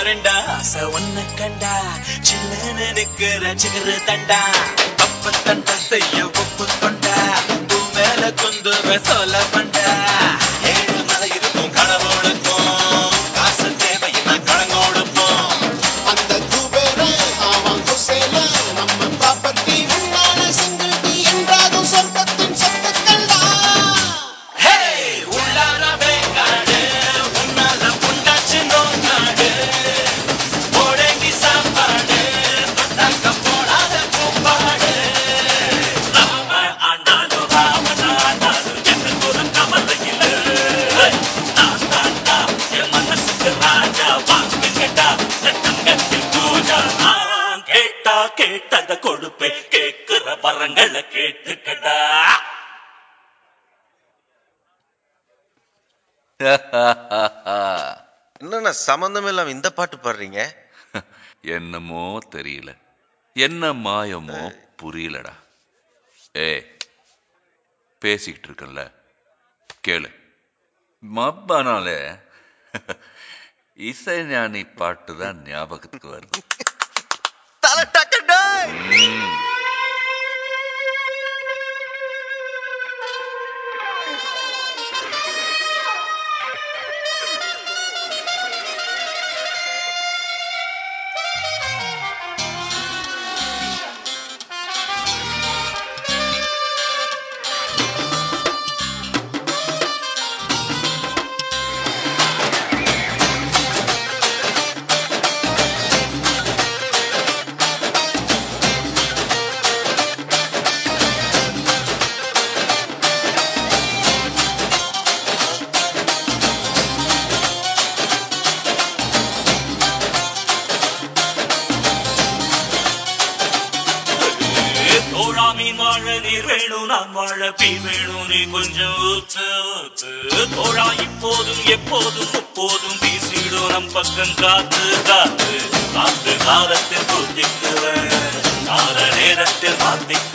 ரெண்டா ஆசை ஒன்ன கண்டா சில்லன்னு நிக்கிற சிகரு தண்டா தப்ப தண்டா செய்ய ஒப்பு கொண்டா பூ மேல குந்துவ சொல்ல பண்டா ஏழு மலை இருக்கும் கடவுளுக்கும் காசு தேவையில்லை கடங்கோடுப்போம் அந்த குபேர அவன் குசேல நம்ம ப்ராப்பர்ட்டி உண்டான சிங்கிள் டி என்றாகும் சொர்க்கத்தின் சொத்துக்கள் ஹே உள்ளார வேங்காடு உன்னால புண்டாச்சு நோக்காடு போடேங்கி சாப்பாடு தொட்டாக்க போடாத கூப்பாடு ராம ஆண்டாலும் ராமன் ஆண்டாலும் எனக்கு ஒரு கவலை இல்லை நான் தாண்டா என் மனசுக்கு ராஜா வாக்கு கேட்டா தங்கத்தில் பூஜா நான் கேட்டா கேட்டத கொடுப்பேன் கேட்கிற வரங்களை கேட்டுக்கடா என்னண்ணா சம்மந்தம் இல்லாம இந்த பாட்டு பாடுறீங்க என்னமோ தெரியல என்ன மாயமோ புரியலடா ஏ பேசிக்கிட்டு இருக்கேன்ல கேளு மப்பானாலே இசைஞானி பாட்டு தான் ஞாபகத்துக்கு வருது தலை டக்கடா ம். தோழா மீன் வாழ நீர் வேணும் நான் வாழ பீ வேணும் நீ கொஞ்சம் ஊத்து ஊத்து தோழா இப்போதும் எப்போதும் முப்போதும் வீசிடும் நம் பக்கம் காத்து காத்து காத்து காலத்தில் பூத்திக்குவேன் கால நேரத்தில் மாத்திக்குவேன்